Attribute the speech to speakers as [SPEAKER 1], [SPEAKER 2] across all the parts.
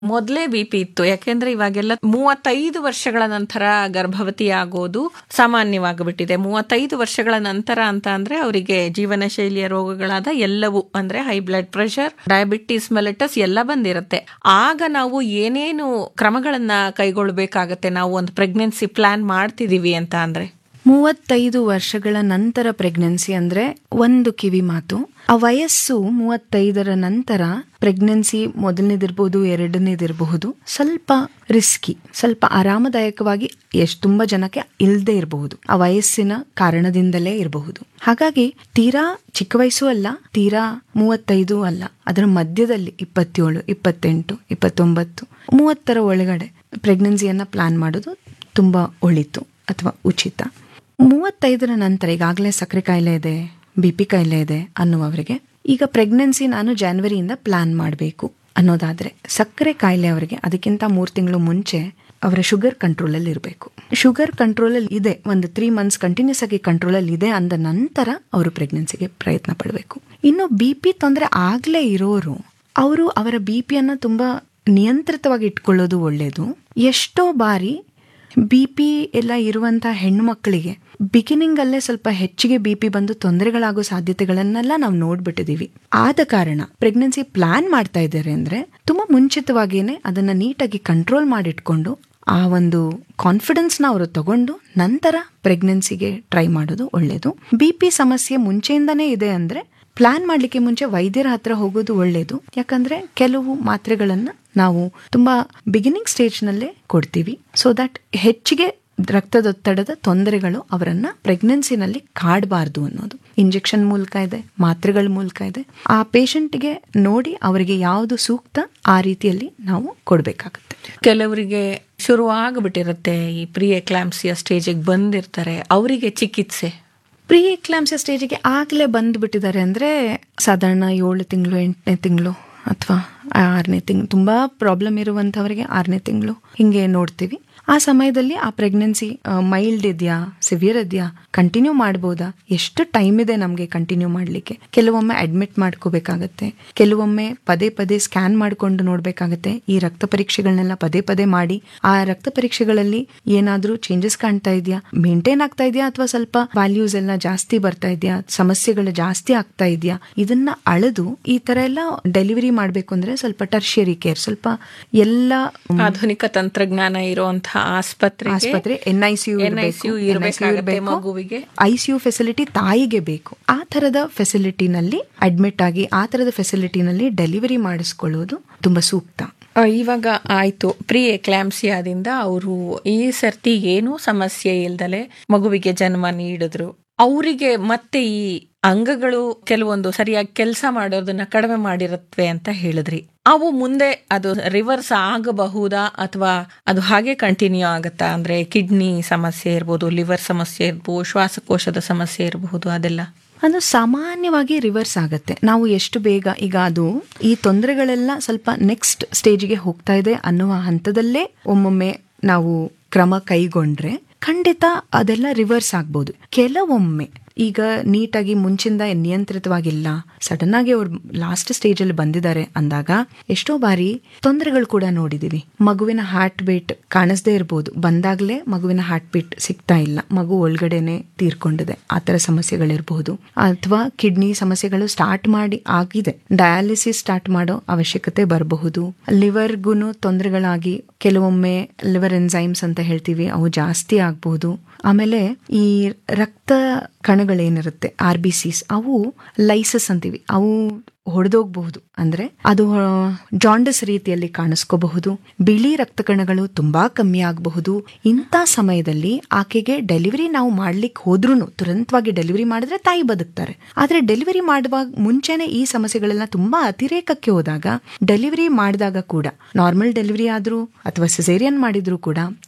[SPEAKER 1] ಮೊದಲೇ B P ಇತ್ತು ಯಾಕೆಂದ್ರೆ ಇವಾಗೆಲ್ಲ ಮೂವತ್ತೈದು ವರ್ಷಗಳ ನಂತರ ಗರ್ಭವತಿ ಆಗೋದು ಸಾಮಾನ್ಯವಾಗಿಬಿಟ್ಟಿದೆ ಮೂವತ್ತೈದು ವರ್ಷಗಳ ನಂತರ ಅಂತ ಅಂದ್ರೆ ಅವರಿಗೆ ಜೀವನ ಶೈಲಿಯ ರೋಗಗಳಾದ ಎಲ್ಲವೂ ಅಂದ್ರೆ high blood pressure diabetes mellitus ಎಲ್ಲ ಬಂದಿರುತ್ತೆ ಆಗ ನಾವು ಏನೇನು ಕ್ರಮಗಳನ್ನ ಕೈಗೊಳ್ಬೇಕಾಗತ್ತೆ ನಾವು ಒಂದು ಪ್ರೆಗ್ನೆನ್ಸಿ ಪ್ಲಾನ್ ಮಾಡ್ತಿದೀವಿ ಅಂತ ಅಂದ್ರೆ
[SPEAKER 2] ಮೂವತ್ತೈದು ವರ್ಷಗಳ ನಂತರ ಪ್ರೆಗ್ನೆನ್ಸಿ ಅಂದ್ರೆ ಒಂದು ಕಿವಿ ಮಾತು ಆ ವಯಸ್ಸು ಮೂವತ್ತೈದರ ನಂತರ ಪ್ರೆಗ್ನೆನ್ಸಿ ಮೊದಲನೇದಿರ್ಬೋದು ಎರಡನೇದಿರಬಹುದು ಸ್ವಲ್ಪ ರಿಸ್ಕಿ ಸ್ವಲ್ಪ ಆರಾಮದಾಯಕವಾಗಿ ಎಷ್ಟು ತುಂಬಾ ಜನಕ್ಕೆ ಇಲ್ಲದೆ ಇರಬಹುದು ಆ ವಯಸ್ಸಿನ ಕಾರಣದಿಂದಲೇ ಇರಬಹುದು ಹಾಗಾಗಿ ತೀರಾ ಚಿಕ್ಕ ವಯಸ್ಸು ಅಲ್ಲ ತೀರಾ ಮೂವತ್ತೈದು ಅಲ್ಲ ಅದರ ಮಧ್ಯದಲ್ಲಿ ಇಪ್ಪತ್ತೇಳು ಇಪ್ಪತ್ತೆಂಟು ಇಪ್ಪತ್ತೊಂಬತ್ತು ಮೂವತ್ತರ ಒಳಗಡೆ ಪ್ರೆಗ್ನೆನ್ಸಿಯನ್ನ ಪ್ಲಾನ್ ಮಾಡೋದು ತುಂಬಾ ಒಳಿತು ಅಥವಾ ಉಚಿತ ಮೂವತ್ತೈದರ ನಂತರ ಈಗಾಗಲೇ ಸಕ್ಕರೆ ಕಾಯಿಲೆ ಇದೆ ಬಿ ಪಿ ಕಾಯಿಲೆ ಇದೆ ಅನ್ನುವವರಿಗೆ ಈಗ ಪ್ರೆಗ್ನೆನ್ಸಿ ನಾನು ಜಾನ್ವರಿಯಿಂದ ಪ್ಲಾನ್ ಮಾಡಬೇಕು ಅನ್ನೋದಾದ್ರೆ ಸಕ್ಕರೆ ಕಾಯಿಲೆ ಅವರಿಗೆ ಅದಕ್ಕಿಂತ ಮೂರು ತಿಂಗಳು ಮುಂಚೆ ಅವರ ಶುಗರ್ ಕಂಟ್ರೋಲಲ್ಲಿ ಇರಬೇಕು ಶುಗರ್ ಕಂಟ್ರೋಲಲ್ಲಿ ಇದೆ ಒಂದು ತ್ರೀ ಮಂತ್ಸ್ ಕಂಟಿನ್ಯೂಸ್ ಆಗಿ ಕಂಟ್ರೋಲಲ್ಲಿ ಇದೆ ಅಂದ ನಂತರ ಅವರು ಪ್ರೆಗ್ನೆನ್ಸಿಗೆ ಪ್ರಯತ್ನ ಪಡಬೇಕು ಇನ್ನು ಬಿ ಪಿ ತೊಂದರೆ ಆಗಲೇ ಇರೋರು ಅವರು ಅವರ ಬಿ ಪಿಯನ್ನು ತುಂಬ ನಿಯಂತ್ರಿತವಾಗಿ ಇಟ್ಕೊಳ್ಳೋದು ಒಳ್ಳೆಯದು ಎಷ್ಟೋ ಬಾರಿ ಬಿ ಪಿ ಎಲ್ಲ ಇರುವಂತ ಹೆಣ್ಣು ಮಕ್ಕಳಿಗೆ ಬಿಗಿನಿಂಗ್ ಅಲ್ಲೇ ಸ್ವಲ್ಪ ಹೆಚ್ಚಿಗೆ ಬಿ ಪಿ ಬಂದು ತೊಂದರೆಗಳಾಗೋ ಸಾಧ್ಯತೆಗಳನ್ನೆಲ್ಲ ನಾವು ನೋಡ್ಬಿಟ್ಟಿದೀವಿ ಆದ ಕಾರಣ ಪ್ರೆಗ್ನೆನ್ಸಿ ಪ್ಲಾನ್ ಮಾಡ್ತಾ ಇದ್ದಾರೆ ಅಂದ್ರೆ ತುಂಬಾ ಮುಂಚಿತವಾಗಿಯೇ ಅದನ್ನ ನೀಟಾಗಿ ಕಂಟ್ರೋಲ್ ಮಾಡಿಟ್ಕೊಂಡು ಆ ಒಂದು ಕಾನ್ಫಿಡೆನ್ಸ್ ನ ಅವರು ತಗೊಂಡು ನಂತರ ಪ್ರೆಗ್ನೆನ್ಸಿಗೆ ಟ್ರೈ ಮಾಡೋದು ಒಳ್ಳೇದು ಬಿ ಪಿ ಸಮಸ್ಯೆ ಮುಂಚೆಯಿಂದನೇ ಇದೆ ಅಂದ್ರೆ ಪ್ಲಾನ್ ಮಾಡ್ಲಿಕ್ಕೆ ಮುಂಚೆ ವೈದ್ಯರ ಹತ್ರ ಹೋಗೋದು ಒಳ್ಳೇದು ಯಾಕಂದ್ರೆ ಕೆಲವು ಮಾತ್ರೆಗಳನ್ನ ನಾವು ತುಂಬಾ ಬಿಗಿನಿಂಗ್ ಸ್ಟೇಜ್ ನಲ್ಲೇ ಕೊಡ್ತೀವಿ ಸೊ ದಟ್ ಹೆಚ್ಚಿಗೆ ರಕ್ತದೊತ್ತಡದ ತೊಂದರೆಗಳು ಅವರನ್ನ ಪ್ರೆಗ್ನೆನ್ಸಿನಲ್ಲಿ ಕಾಡಬಾರ್ದು ಅನ್ನೋದು ಇಂಜೆಕ್ಷನ್ ಮೂಲಕ ಇದೆ ಮಾತ್ರೆಗಳ ಮೂಲಕ ಇದೆ ಆ ಪೇಷಂಟ್ಗೆ ನೋಡಿ ಅವರಿಗೆ ಯಾವುದು ಸೂಕ್ತ ಆ ರೀತಿಯಲ್ಲಿ ನಾವು ಕೊಡಬೇಕಾಗುತ್ತೆ
[SPEAKER 1] ಕೆಲವರಿಗೆ ಶುರು ಆಗ್ಬಿಟ್ಟಿರುತ್ತೆ ಈ ಪ್ರೀ ಎಕ್ಲಾಂಸಿಯ ಸ್ಟೇಜಿಗೆ ಬಂದಿರ್ತಾರೆ ಅವರಿಗೆ ಚಿಕಿತ್ಸೆ
[SPEAKER 2] ಪ್ರೀ ಎಕ್ಲಾಂಸಿಯ ಸ್ಟೇಜಿಗೆ ಆಗಲೇ ಬಂದ್ಬಿಟ್ಟಿದ್ದಾರೆ ಅಂದ್ರೆ ಸಾಧಾರಣ ಏಳು ತಿಂಗಳು ಎಂಟನೇ ತಿಂಗಳು ಅಥವಾ ಆರನೇ ತಿಂಗಳು ತುಂಬಾ ಪ್ರಾಬ್ಲಮ್ ಇರುವಂತವರಿಗೆ ಆರನೇ ತಿಂಗಳು ಹಿಂಗೆ ನೋಡ್ತೀವಿ ಆ ಸಮಯದಲ್ಲಿ ಆ ಪ್ರೆಗ್ನೆನ್ಸಿ ಮೈಲ್ಡ್ ಇದೆಯಾ ಸಿವಿಯರ್ ಇದೆಯಾ ಕಂಟಿನ್ಯೂ ಮಾಡ್ಬೋದಾ ಎಷ್ಟು ಟೈಮ್ ಇದೆ ನಮಗೆ ಕಂಟಿನ್ಯೂ ಮಾಡಲಿಕ್ಕೆ ಕೆಲವೊಮ್ಮೆ ಅಡ್ಮಿಟ್ ಮಾಡ್ಕೋಬೇಕಾಗತ್ತೆ ಕೆಲವೊಮ್ಮೆ ಪದೇ ಪದೇ ಸ್ಕ್ಯಾನ್ ಮಾಡಿಕೊಂಡು ನೋಡ್ಬೇಕಾಗತ್ತೆ ಈ ರಕ್ತ ಪರೀಕ್ಷೆಗಳನ್ನೆಲ್ಲ ಪದೇ ಪದೇ ಮಾಡಿ ಆ ರಕ್ತ ಪರೀಕ್ಷೆಗಳಲ್ಲಿ ಏನಾದ್ರೂ ಚೇಂಜಸ್ ಕಾಣ್ತಾ ಇದೆಯಾ ಮೇಂಟೈನ್ ಆಗ್ತಾ ಇದೆಯಾ ಅಥವಾ ಸ್ವಲ್ಪ ವ್ಯಾಲ್ಯೂಸ್ ಎಲ್ಲ ಜಾಸ್ತಿ ಬರ್ತಾ ಇದೆಯಾ ಸಮಸ್ಯೆಗಳು ಜಾಸ್ತಿ ಆಗ್ತಾ ಇದೆಯಾ ಇದನ್ನ ಅಳೆದು ಈ ತರ ಎಲ್ಲ ಡೆಲಿವರಿ ಮಾಡ್ಬೇಕು ಅಂದ್ರೆ ಸ್ವಲ್ಪ ಟರ್ಷಿಯರಿ ಕೇರ್ ಸ್ವಲ್ಪ ಎಲ್ಲ
[SPEAKER 1] ಆಧುನಿಕ ತಂತ್ರಜ್ಞಾನ ಇರುವಂತಹ ಆಸ್ಪತ್ರೆ
[SPEAKER 2] ಆಸ್ಪತ್ರೆ ಎನ್ ಐ ಸಿ
[SPEAKER 1] NICU ಇರ್ಬೇಕಾಗತ್ತೆ ಮಗುವಿಗೆ.
[SPEAKER 2] ಐ ಸಿ ಯು ಫೆಸಿಲಿಟಿ ತಾಯಿಗೆ ಬೇಕು ಆ ತರದ ಫೆಸಿಲಿಟಿನಲ್ಲಿ ಅಡ್ಮಿಟ್ ಆಗಿ ಆ ತರದ ಫೆಸಿಲಿಟಿನಲ್ಲಿ ಡೆಲಿವರಿ ಮಾಡಿಸ್ಕೊಳ್ಳೋದು ತುಂಬಾ ಸೂಕ್ತ
[SPEAKER 1] ಆ, ಇವಾಗ ಆಯ್ತು ಪ್ರೀ ಎಕ್ಲಾಂಸಿಯಾದಿಂದ ಅವರು ಈ ಸರ್ತಿ ಏನೂ ಸಮಸ್ಯೆ ಇಲ್ದಲೆ ಮಗುವಿಗೆ ಜನ್ಮ ನೀಡಿದ್ರು ಅವರಿಗೆ ಮತ್ತೆ ಈ ಅಂಗಗಳು ಕೆಲವೊಂದು ಸರಿಯಾಗಿ ಕೆಲಸ ಮಾಡೋದನ್ನ ಕಡಿಮೆ ಮಾಡಿರತ್ವೆ ಅಂತ ಹೇಳಿದ್ರಿ ಅವು ಮುಂದೆ ಅದು ರಿವರ್ಸ್ ಆಗಬಹುದಾ ಅಥವಾ ಅದು ಹಾಗೆ ಕಂಟಿನ್ಯೂ ಆಗತ್ತಾ ಅಂದ್ರೆ ಕಿಡ್ನಿ ಸಮಸ್ಯೆ ಇರ್ಬೋದು ಲಿವರ್ ಸಮಸ್ಯೆ ಇರ್ಬೋದು ಶ್ವಾಸಕೋಶದ ಸಮಸ್ಯೆ ಇರಬಹುದು ಅದೆಲ್ಲ
[SPEAKER 2] ಅದು ಸಾಮಾನ್ಯವಾಗಿ ರಿವರ್ಸ್ ಆಗತ್ತೆ ನಾವು ಎಷ್ಟು ಬೇಗ ಈಗ ಅದು ಈ ತೊಂದರೆಗಳೆಲ್ಲ ಸ್ವಲ್ಪ ನೆಕ್ಸ್ಟ್ ಸ್ಟೇಜ್ಗೆ ಹೋಗ್ತಾ ಇದೆ ಅನ್ನುವ ಹಂತದಲ್ಲೇ ಒಮ್ಮೊಮ್ಮೆ ನಾವು ಕ್ರಮ ಕೈಗೊಂಡ್ರೆ ಖಂಡಿತ ಅದೆಲ್ಲ ರಿವರ್ಸ್ ಆಗ್ಬೋದು ಕೆಲವೊಮ್ಮೆ ಈಗ ನೀಟಾಗಿ ಮುಂಚಿಂದ ನಿಯಂತ್ರಿತವಾಗಿಲ್ಲ ಸಡನ್ ಆಗಿ ಅವ್ರು ಲಾಸ್ಟ್ ಸ್ಟೇಜ್ ಅಲ್ಲಿ ಬಂದಿದ್ದಾರೆ ಅಂದಾಗ ಎಷ್ಟೋ ಬಾರಿ ತೊಂದರೆಗಳು ಕೂಡ ನೋಡಿದೀವಿ ಮಗುವಿನ ಹಾರ್ಟ್ ಬೀಟ್ ಕಾಣಿಸ್ದೇ ಇರ್ಬೋದು ಬಂದಾಗ್ಲೇ ಮಗುವಿನ ಹಾರ್ಟ್ ಬೀಟ್ ಸಿಗ್ತಾ ಇಲ್ಲ ಮಗು ಒಳಗಡೆನೆ ತೀರ್ಕೊಂಡಿದೆ ಆ ತರ ಸಮಸ್ಯೆಗಳಿರಬಹುದು ಅಥವಾ ಕಿಡ್ನಿ ಸಮಸ್ಯೆಗಳು ಸ್ಟಾರ್ಟ್ ಮಾಡಿ ಆಗಿದೆ ಡಯಾಲಿಸಿಸ್ ಸ್ಟಾರ್ಟ್ ಮಾಡೋ ಅವಶ್ಯಕತೆ ಬರಬಹುದು ಲಿವರ್ಗುನು ತೊಂದರೆಗಳಾಗಿ ಕೆಲವೊಮ್ಮೆ ಲಿವರ್ ಎನ್ಸೈಮ್ಸ್ ಅಂತ ಹೇಳ್ತೀವಿ ಅವು ಜಾಸ್ತಿ ಆಗಬಹುದು ಆಮೇಲೆ ಈ ರಕ್ತ ಕಣಗಳೇನಿರುತ್ತೆ ಆರ್ ಬಿ ಸಿಸ್ ಅವು ಲೈಸಸ್ ಅಂತೀವಿ ಅವು ಹೊಡೆದೋಗ್ಬಹುದು ಅಂದ್ರೆ ಅದು ಜಾಂಡಸ್ ರೀತಿಯಲ್ಲಿ ಕಾಣಿಸ್ಕೋಬಹುದು ಬಿಳಿ ರಕ್ತ ಕಣಗಳು ತುಂಬಾ ಕಮ್ಮಿ ಆಗಬಹುದು ಇಂಥ ಸಮಯದಲ್ಲಿ ಆಕೆಗೆ ಡೆಲಿವರಿ ನಾವು ಮಾಡ್ಲಿಕ್ಕೆ ಹೋದ್ರೂ ತುರಂತವಾಗಿ ಡೆಲಿವರಿ ಮಾಡಿದ್ರೆ ತಾಯಿ ಬದುಕ್ತಾರೆ ಆದ್ರೆ ಡೆಲಿವರಿ ಮಾಡುವಾಗ ಮುಂಚೆನೆ ಈ ಸಮಸ್ಯೆಗಳೆಲ್ಲ ತುಂಬಾ ಅತಿರೇಕಕ್ಕೆ ಹೋದಾಗ ಡೆಲಿವರಿ ಮಾಡಿದಾಗ ಕೂಡ ನಾರ್ಮಲ್ ಡೆಲಿವರಿ ಆದ್ರೂ ಅಥವಾ ಸಿಸೇರಿಯನ್ ಮಾಡಿದ್ರು ಕೂಡ ತುಂಬಾ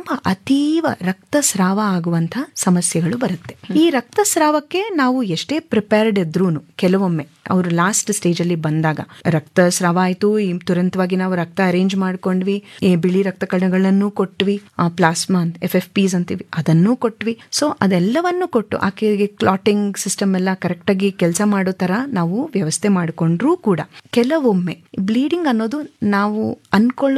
[SPEAKER 2] ತುಂಬಾ ಅತೀವ ರಕ್ತಸ್ರಾವ ಆಗುವಂತ ಸಮಸ್ಯೆಗಳು ಬರುತ್ತೆ ಈ ರಕ್ತಸ್ರಾವಕ್ಕೆ ನಾವು ಎಷ್ಟೇ ಪ್ರಿಪೇರ್ಡ್ ಇದ್ರೂನು ಕೆಲವೊಮ್ಮೆ ಅವರು ಲಾಸ್ಟ್ ಸ್ಟೇಜ್ ಅಲ್ಲಿ ಬಂದಾಗ ರಕ್ತಸ್ರಾವ ಆಯ್ತು ಈ ತುರಂತವಾಗಿ ನಾವು ರಕ್ತ ಅರೇಂಜ್ ಮಾಡ್ಕೊಂಡ್ವಿ ಈ ಬಿಳಿ ರಕ್ತ ಕಣಗಳನ್ನು ಕೊಟ್ವಿ ಆ ಪ್ಲಾಸ್ಮಾ ಎಫ್ ಎಫ್ ಪಿಸ್ ಅಂತೀವಿ ಅದನ್ನೂ ಕೊಟ್ವಿ ಸೊ ಅದೆಲ್ಲವನ್ನು ಕೊಟ್ಟು ಆಕೆಗೆ ಕ್ಲಾಟಿಂಗ್ ಸಿಸ್ಟಮ್ ಎಲ್ಲ ಕರೆಕ್ಟ್ ಆಗಿ ಕೆಲಸ ಮಾಡೋ ತರ ನಾವು ವ್ಯವಸ್ಥೆ ಮಾಡಿಕೊಂಡ್ರೂ ಕೂಡ ಕೆಲವೊಮ್ಮೆ ಬ್ಲೀಡಿಂಗ್ ಅನ್ನೋದು ನಾವು ಅನ್ಕೊಳ್ಳೋ